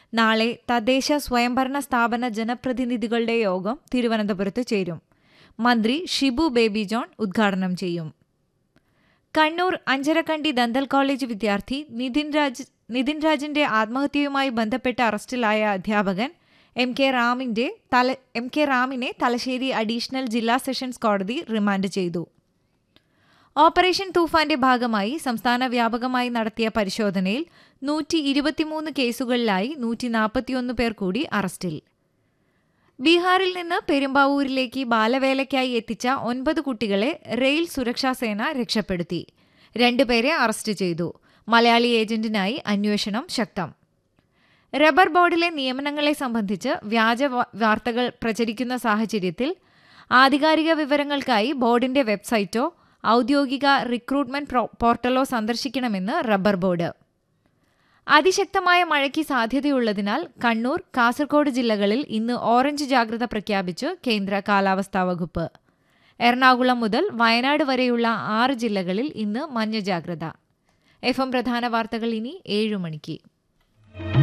നാളെ തദ്ദേശ സ്വയംഭരണ സ്ഥാപന ജനപ്രതിനിധികളുടെ യോഗം തിരുവനന്തപുരത്ത് ചേരും മന്ത്രി ഷിബു ബേബി ജോൺ ഉദ്ഘാടനം ചെയ്യും കണ്ണൂർ അഞ്ചരക്കണ്ടി ദന്തൽ കോളേജ് വിദ്യാർത്ഥി നിതിൻ രാജ് നിതിൻ രാജിന്റെ ആത്മഹത്യയുമായി ബന്ധപ്പെട്ട് അറസ്റ്റിലായ അധ്യാപകൻ എം കെ റാമിന്റെ തല എം കെ റാമിനെ തലശ്ശേരി അഡീഷണൽ ജില്ലാ സെഷൻസ് കോടതി റിമാൻഡ് ചെയ്തു ഓപ്പറേഷൻ തൂഫാന്റെ ഭാഗമായി സംസ്ഥാന വ്യാപകമായി നടത്തിയ പരിശോധനയിൽ നൂറ്റി ഇരുപത്തിമൂന്ന് കേസുകളിലായി നൂറ്റി നാൽപ്പത്തിയൊന്ന് പേർ കൂടി അറസ്റ്റിൽ ബീഹാറിൽ നിന്ന് പെരുമ്പാവൂരിലേക്ക് ബാലവേലയ്ക്കായി എത്തിച്ച ഒൻപത് കുട്ടികളെ റെയിൽ സുരക്ഷാ സേന രക്ഷപ്പെടുത്തി രണ്ടുപേരെ അറസ്റ്റ് ചെയ്തു മലയാളി ഏജന്റിനായി അന്വേഷണം ശക്തം റബ്ബർ ബോർഡിലെ നിയമനങ്ങളെ സംബന്ധിച്ച് വ്യാജ വാർത്തകൾ പ്രചരിക്കുന്ന സാഹചര്യത്തിൽ ആധികാരിക വിവരങ്ങൾക്കായി ബോർഡിന്റെ വെബ്സൈറ്റോ ഔദ്യോഗിക റിക്രൂട്ട്മെന്റ് പോർട്ടലോ സന്ദർശിക്കണമെന്ന് റബ്ബർ ബോർഡ് അതിശക്തമായ മഴയ്ക്ക് സാധ്യതയുള്ളതിനാൽ കണ്ണൂർ കാസർഗോഡ് ജില്ലകളിൽ ഇന്ന് ഓറഞ്ച് ജാഗ്രത പ്രഖ്യാപിച്ച് കേന്ദ്ര കാലാവസ്ഥാ വകുപ്പ് എറണാകുളം മുതൽ വയനാട് വരെയുള്ള ആറ് ജില്ലകളിൽ ഇന്ന് മഞ്ഞ ജാഗ്രത എഫ് എം പ്രധാന വാർത്തകൾ ഇനി ഏഴു മണിക്ക്